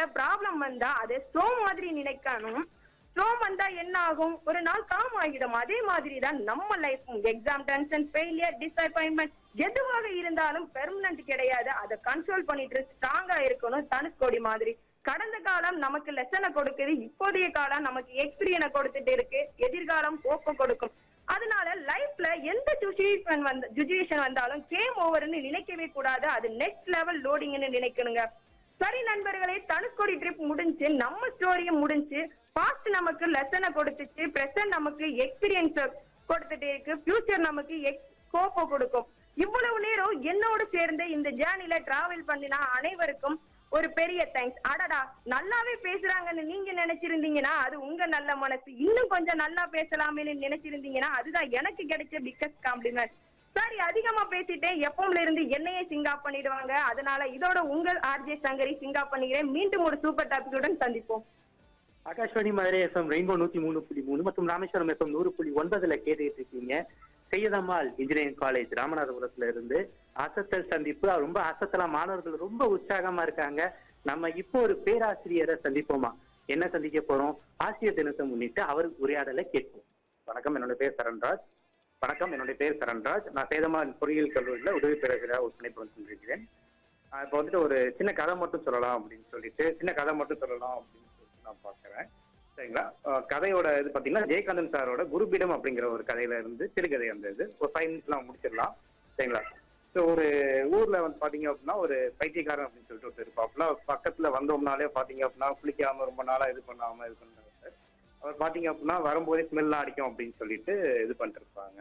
லைஃப்ல ப்ராப்ளம் வந்தா அதை ஸ்லோ மாதிரி நினைக்கணும் ஸ்லோ வந்தா என்ன ஆகும் ஒரு நாள் காம் ஆகிடும் அதே மாதிரி தான் நம்ம லைஃப்பும் எக்ஸாம் டென்ஷன் ஃபெயிலியர் டிசப்பாயின்மெண்ட் எதுவாக இருந்தாலும் பெர்மனன்ட் கிடையாது அதை கண்ட்ரோல் பண்ணிட்டு ஸ்ட்ராங்கா இருக்கணும் தனுஷ்கோடி மாதிரி கடந்த காலம் நமக்கு லெசனை கொடுக்குது இப்போதைய காலம் நமக்கு எக்ஸ்பீரியனை கொடுத்துட்டு இருக்கு எதிர்காலம் போக்க கொடுக்கும் அதனால லைஃப்ல எந்த சுச்சுவேஷன் வந்த சுச்சுவேஷன் வந்தாலும் கேம் ஓவர்னு நினைக்கவே கூடாது அது நெக்ஸ்ட் லெவல் லோடிங்னு நினைக்கணுங்க சரி நண்பர்களே தனுஷ்கோடி ட்ரிப் முடிஞ்சு நம்ம ஸ்டோரியும் முடிஞ்சு பாஸ்ட் நமக்கு லெசனை கொடுத்துச்சு பிரசன்ட் நமக்கு எக்ஸ்பீரியன்ஸ் கொடுத்துட்டே இருக்கு ஃபியூச்சர் நமக்கு ஸ்கோப்பை கொடுக்கும் இவ்வளவு நேரம் என்னோடு சேர்ந்து இந்த ஜேர்னில டிராவல் பண்ணினா அனைவருக்கும் ஒரு பெரிய தேங்க்ஸ் அடடா நல்லாவே பேசுறாங்கன்னு நீங்க நினைச்சிருந்தீங்கன்னா அது உங்க நல்ல மனசு இன்னும் கொஞ்சம் நல்லா பேசலாமேன்னு நினைச்சிருந்தீங்கன்னா அதுதான் எனக்கு கிடைச்ச பிக்கஸ்ட் காம்ப்ளிமெண்ட் சரி அதிகமா பேசிட்டேன் எப்பவும்ல இருந்து என்னையே சிங்கா பண்ணிடுவாங்க அதனால இதோட உங்கள் ஆர்ஜே சங்கரி சிங்கா பண்ணிக்கிறேன் மீண்டும் ஒரு சூப்பர் டாபிக்குடன் சந்திப்போம் ஆகாஷ்வாணி மதுரை எஃப்எம் ரெயின்போ நூத்தி மூணு புள்ளி மூணு மற்றும் ராமேஸ்வரம் எஃப்எம் நூறு புள்ளி ஒன்பதுல கேட்டுட்டு இருக்கீங்க செய்யதம்மாள் இன்ஜினியரிங் காலேஜ் ராமநாதபுரத்துல இருந்து அசத்தல் சந்திப்பு ரொம்ப அசத்தலா மாணவர்கள் ரொம்ப உற்சாகமா இருக்காங்க நம்ம இப்போ ஒரு பேராசிரியரை சந்திப்போமா என்ன சந்திக்க போறோம் ஆசிரியர் தினத்தை முன்னிட்டு அவர் உரையாடலை கேட்போம் வணக்கம் என்னோட பேர் சரண்ராஜ் வணக்கம் என்னுடைய பேர் சரண்ராஜ் நான் சேதமான் பொறியியல் கல்லூரியில் உதவி பேராசிரியராக ஒரு பணிபுரிந்து கொண்டிருக்கிறேன் ஆஹ் இப்போ வந்துட்டு ஒரு சின்ன கதை மட்டும் சொல்லலாம் அப்படின்னு சொல்லிட்டு சின்ன கதை மட்டும் சொல்லலாம் அப்படின்னு சொல்லிட்டு நான் பார்க்குறேன் சரிங்களா ஆஹ் கதையோட இது பார்த்தீங்கன்னா ஜெயகாந்தன் சாரோட குருபீடம் அப்படிங்கிற ஒரு கதையில இருந்து சிறுகதை அந்த இது ஒரு ஃபைவ் மினிட்ஸ்லாம் முடிச்சிடலாம் சரிங்களா ஸோ ஒரு ஊர்ல வந்து பாத்தீங்க அப்படின்னா ஒரு பைத்தியக்காரன் அப்படின்னு சொல்லிட்டு ஒருத்தர் இருப்பாப்புல பக்கத்துல வந்தோம்னாலே பாத்தீங்க அப்படின்னா குளிக்காம ரொம்ப நாளா இது பண்ணாம இது பண்ணாங்க அவர் பாத்தீங்க அப்படின்னா வரும்போதே ஸ்மெல்லாம் அடிக்கும் அப்படின்னு சொல்லிட்டு இது பண்ணிட்டு இருப்பாங்க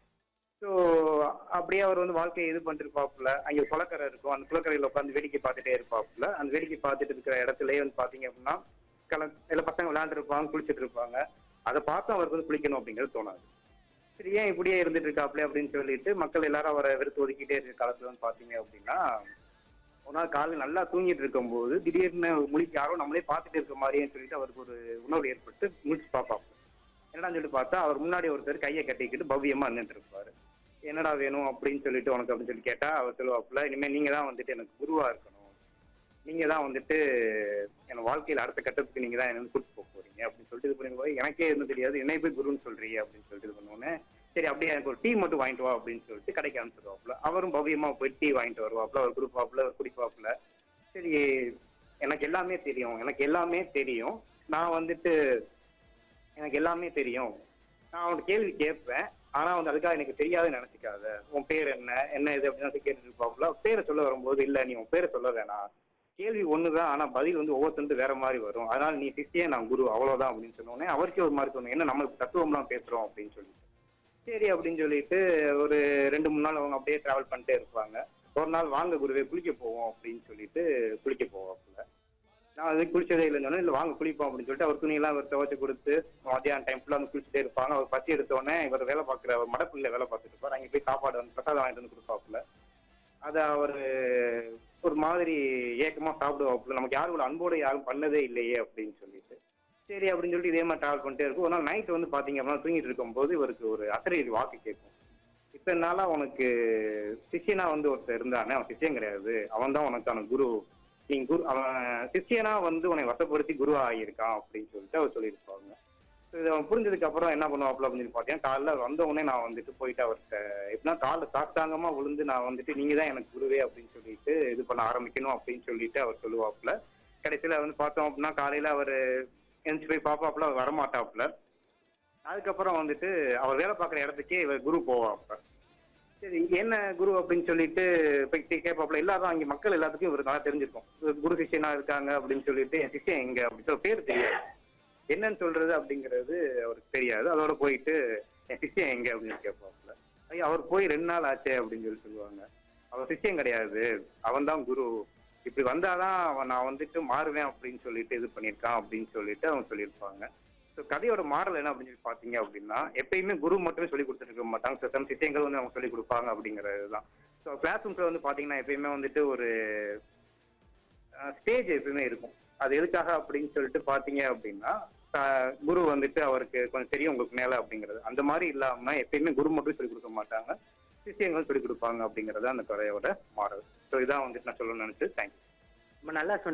ஸோ அப்படியே அவர் வந்து வாழ்க்கையை இது பண்ணிட்டு இருப்பாப்புல அங்கே குளக்கரை இருக்கும் அந்த குளக்கரையில் உட்காந்து வேடிக்கை பார்த்துட்டே இருப்பாப்புல அந்த வேடிக்கை பார்த்துட்டு இருக்கிற இடத்துலயே வந்து பாத்தீங்க அப்படின்னா கல எல்லா பசங்க விளையாண்டு இருப்பாங்க குளிச்சுட்டு இருப்பாங்க அதை பார்த்து அவருக்கு வந்து குளிக்கணும் அப்படிங்கிறது தோணாது சரி ஏன் இப்படியே இருந்துட்டு இருக்காப்ல அப்படின்னு சொல்லிட்டு மக்கள் எல்லாரும் அவரை வெறுத்து ஒதுக்கிட்டே இருக்க காலத்துல வந்து பாத்தீங்க அப்படின்னா ஒரு நாள் காலையில் நல்லா தூங்கிட்டு இருக்கும்போது திடீர்னு முழிக்க யாரோ நம்மளே பார்த்துட்டு இருக்க மாதிரியே சொல்லிட்டு அவருக்கு ஒரு உணர்வு ஏற்பட்டு முழிச்சு பார்ப்பாங்க என்னடான்னு சொல்லிட்டு பார்த்தா அவர் முன்னாடி ஒருத்தர் கையை கட்டிக்கிட்டு பவ்யமா நின்றுட்டு இருப்பாரு என்னடா வேணும் அப்படின்னு சொல்லிட்டு உனக்கு அப்படின்னு சொல்லி கேட்டா அவர் சொல்லுவாப்புல இனிமே நீங்க தான் வந்துட்டு எனக்கு குருவா இருக்கணும் நீங்க தான் வந்துட்டு என் வாழ்க்கையில அடுத்த கட்டத்துக்கு நீங்க தான் என்ன கூட்டு போக போறீங்க அப்படின்னு சொல்லிட்டு இது பண்ணும்போது எனக்கே எதுவும் தெரியாது என்னை போய் குருன்னு சொல்றீங்க அப்படின்னு சொல்லிட்டு இது பண்ணுவோன்னே சரி அப்படியே எனக்கு ஒரு டீ மட்டும் வாங்கிட்டு வா அப்படின்னு சொல்லிட்டு கடைக்கு அனுப்பிச்சிடுவாப்புல அவரும் பவ்யமா போய் டீ வாங்கிட்டு வருவாப்புல அவர் கொடுப்பாப்புல அவர் குடிப்பாப்புல சரி எனக்கு எல்லாமே தெரியும் எனக்கு எல்லாமே தெரியும் நான் வந்துட்டு எனக்கு எல்லாமே தெரியும் நான் அவனுக்கு கேள்வி கேட்பேன் ஆனா வந்து அதுக்காக எனக்கு தெரியாதுன்னு நினைச்சுக்காத உன் பேர் என்ன என்ன இது அப்படின்னு கேட்டுட்டு இருப்பாப்புல பேரை சொல்ல வரும்போது இல்ல நீ உன் பேரை சொல்ல வேணாம் கேள்வி ஒண்ணுதான் ஆனா பதில் வந்து ஒவ்வொருத்தருந்து வேற மாதிரி வரும் அதனால நீ சிஷ்யே நான் குரு அவ்வளவுதான் அப்படின்னு சொன்னோடனே அவருக்கே ஒரு மாதிரி சொன்னேன் என்ன நம்ம தத்துவம்லாம் பேசுறோம் அப்படின்னு சொல்லிட்டு சரி அப்படின்னு சொல்லிட்டு ஒரு ரெண்டு மூணு நாள் அவங்க அப்படியே டிராவல் பண்ணிட்டே இருப்பாங்க ஒரு நாள் வாங்க குருவே குளிக்க போவோம் அப்படின்னு சொல்லிட்டு குளிக்க போவாப்புல நான் அது குளிச்சதே இல்லைன்னு சொன்னேன் இல்லை வாங்க குளிப்போம் அப்படின்னு சொல்லிட்டு அவர் துணியெல்லாம் அவர் துவைச்சு கொடுத்து மத்தியான டைம் ஃபுல்லாக வந்து குளிச்சுட்டே இருப்பாங்க அவர் பசி எடுத்த உடனே இவர் வேலை பார்க்குற அவர் மடப்புல வேலை பார்த்துட்டு இருப்பார் அங்கே போய் சாப்பாடு வந்து பிரசாதம் வாங்கிட்டு வந்து கொடுப்பாப்புல அதை அவர் ஒரு மாதிரி ஏக்கமா சாப்பிடுவாப்புல நமக்கு யாரும் இவ்வளவு அன்போடு யாரும் பண்ணதே இல்லையே அப்படின்னு சொல்லிட்டு சரி அப்படின்னு சொல்லிட்டு இதே மாதிரி டிராவல் பண்ணிட்டே இருக்கும் ஒரு நாள் நைட் வந்து பாத்தீங்க அப்படின்னா தூங்கிட்டு இருக்கும்போது இவருக்கு ஒரு அசரை வாக்கு கேட்கும் இத்தனை நாளா உனக்கு சிஷியனா வந்து ஒருத்தர் இருந்தானே அவன் சிஷியன் கிடையாது அவன் தான் உனக்கான குரு நீ குரு அவன் சிஷியனா வந்து உன்னை வசப்படுத்தி குரு ஆகியிருக்கான் அப்படின்னு சொல்லிட்டு அவர் சொல்லியிருப்பாங்க ஸோ இதை அவன் புரிஞ்சதுக்கு அப்புறம் என்ன பண்ணுவாப்புல அப்படின்னு சொல்லி பார்த்தீங்கன்னா காலைல வந்த உடனே நான் வந்துட்டு போயிட்டு அவர்கிட்ட எப்படின்னா காலில் சாஸ்தாங்கமா விழுந்து நான் வந்துட்டு நீங்க தான் எனக்கு குருவே அப்படின்னு சொல்லிட்டு இது பண்ண ஆரம்பிக்கணும் அப்படின்னு சொல்லிட்டு அவர் சொல்லுவாப்புல கடைசியில வந்து பார்த்தோம் அப்படின்னா காலையில அவர் எந்திரிச்சு போய் பார்ப்பாப்புல அவர் வரமாட்டாப்புல அதுக்கப்புறம் வந்துட்டு அவர் வேலை பார்க்குற இடத்துக்கே இவர் குரு போவாப்ப சரி என்ன குரு அப்படின்னு சொல்லிட்டு போய் கேட்பாப்புல எல்லாரும் அங்கே மக்கள் எல்லாத்துக்கும் இவருக்கு நல்லா தெரிஞ்சிருக்கும் இவர் குரு சிஷ்யனா இருக்காங்க அப்படின்னு சொல்லிட்டு என் சிஷ்யன் எங்க அப்படின்னு சொல்ல பேர் தெரியாது என்னன்னு சொல்றது அப்படிங்கிறது அவருக்கு தெரியாது அதோட போயிட்டு என் சிஷ்யன் எங்க அப்படின்னு கேட்பாப்புல ஐயா அவர் போய் ரெண்டு நாள் ஆச்சே அப்படின்னு சொல்லி சொல்லுவாங்க அவன் சிஷ்யன் கிடையாது அவன் தான் குரு இப்படி வந்தாதான் அவன் நான் வந்துட்டு மாறுவேன் அப்படின்னு சொல்லிட்டு இது பண்ணியிருக்கான் அப்படின்னு சொல்லிட்டு அவன் சொல்லியிருப்பாங்க ஸோ கதையோட மாடல் என்ன அப்படின்னு சொல்லி பார்த்தீங்க அப்படின்னா எப்பயுமே குரு மட்டுமே சொல்லி கொடுத்துட்டு இருக்க மாட்டாங்க சில சமயம் சிஷ்யங்கள் வந்து அவங்க சொல்லி கொடுப்பாங்க அப்படிங்கிறது தான் ஸோ கிளாஸ் ரூம்ஸில் வந்து பார்த்தீங்கன்னா எப்பயுமே வந்துட்டு ஒரு ஸ்டேஜ் எப்பயுமே இருக்கும் அது எதுக்காக அப்படின்னு சொல்லிட்டு பார்த்தீங்க அப்படின்னா ஆஹ் குரு வந்துட்டு அவருக்கு கொஞ்சம் தெரியும் உங்களுக்கு மேல அப்படிங்கிறது அந்த மாதிரி இல்லாம எப்பயுமே குரு மட்டும் சொல்லி கொடுக்க மாட்டாங்க சிஷியங்கள் சொல்லி கொடுப்பாங்க அப்படிங்கறது அந்த கதையோட மாடல் ஸோ இதான் வந்துட்டு நான் சொல்லணும்னு நினைச்சு தேங்க்யூ ரொம்ப நல்லா சொன்னீங்க